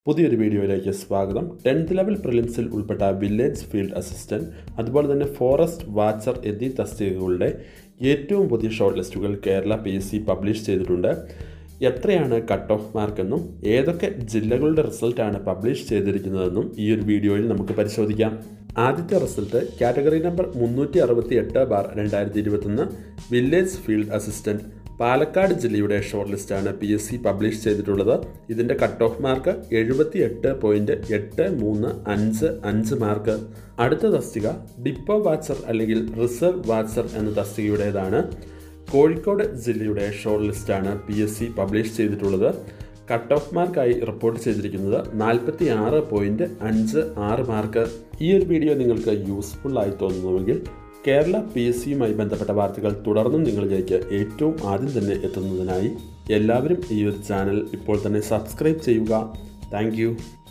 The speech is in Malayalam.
പുതിയൊരു വീഡിയോയിലേക്ക് സ്വാഗതം ടെൻത്ത് ലെവൽ പ്രിലിംസിൽ ഉൾപ്പെട്ട വില്ലേജ് ഫീൽഡ് അസിസ്റ്റൻറ്റ് അതുപോലെ തന്നെ ഫോറസ്റ്റ് വാച്ചർ എന്നീ തസ്തികകളുടെ ഏറ്റവും പുതിയ ഷോർട്ട് ലിസ്റ്റുകൾ Kerala P S C publish ചെയ്തിട്ടുണ്ട് എത്രയാണ് കട്ട് ഓഫ് മാർക്കെന്നും ഏതൊക്കെ ജില്ലകളുടെ റിസൾട്ടാണ് പബ്ലിഷ് ചെയ്തിരിക്കുന്നതെന്നും ഈ ഒരു വീഡിയോയിൽ നമുക്ക് പരിശോധിക്കാം ആദ്യത്തെ റിസൾട്ട് കാറ്റഗറി നമ്പർ മുന്നൂറ്റി അറുപത്തി എട്ട് ബാർ രണ്ടായിരത്തി ഇരുപത്തൊന്ന് വില്ലേജ് ഫീൽഡ് അസിസ്റ്റൻറ്റ് പാലക്കാട് ജില്ലയുടെ ഷോർട്ട് ലിസ്റ്റാണ് പി എസ് സി പബ്ലിഷ് ചെയ്തിട്ടുള്ളത് ഇതിൻ്റെ കട്ട് ഓഫ് മാർക്ക് എഴുപത്തി എട്ട് പോയിൻറ്റ് എട്ട് മൂന്ന് അഞ്ച് അഞ്ച് മാർക്ക് അടുത്ത തസ്തിക ഡിപ്പോ വാച്ചർ അല്ലെങ്കിൽ റിസർവ് വാച്ചർ എന്ന തസ്തികയുടേതാണ് കോഴിക്കോട് ജില്ലയുടെ ഷോർട്ട് ലിസ്റ്റാണ് പി എസ് സി പബ്ലിഷ് ചെയ്തിട്ടുള്ളത് കട്ട് ഓഫ് മാർക്കായി റിപ്പോർട്ട് ചെയ്തിരിക്കുന്നത് നാൽപ്പത്തി ആറ് പോയിൻറ്റ് അഞ്ച് ആറ് മാർക്ക് ഈ ഒരു വീഡിയോ നിങ്ങൾക്ക് യൂസ്ഫുൾ ആയി തോന്നുന്നുവെങ്കിൽ കേരള പി എസ് സിയുമായി ബന്ധപ്പെട്ട വാർത്തകൾ തുടർന്നും നിങ്ങളിലേക്ക് ഏറ്റവും ആദ്യം തന്നെ എത്തുന്നതിനായി എല്ലാവരും ഈ ഒരു ചാനൽ ഇപ്പോൾ തന്നെ സബ്സ്ക്രൈബ് ചെയ്യുക താങ്ക്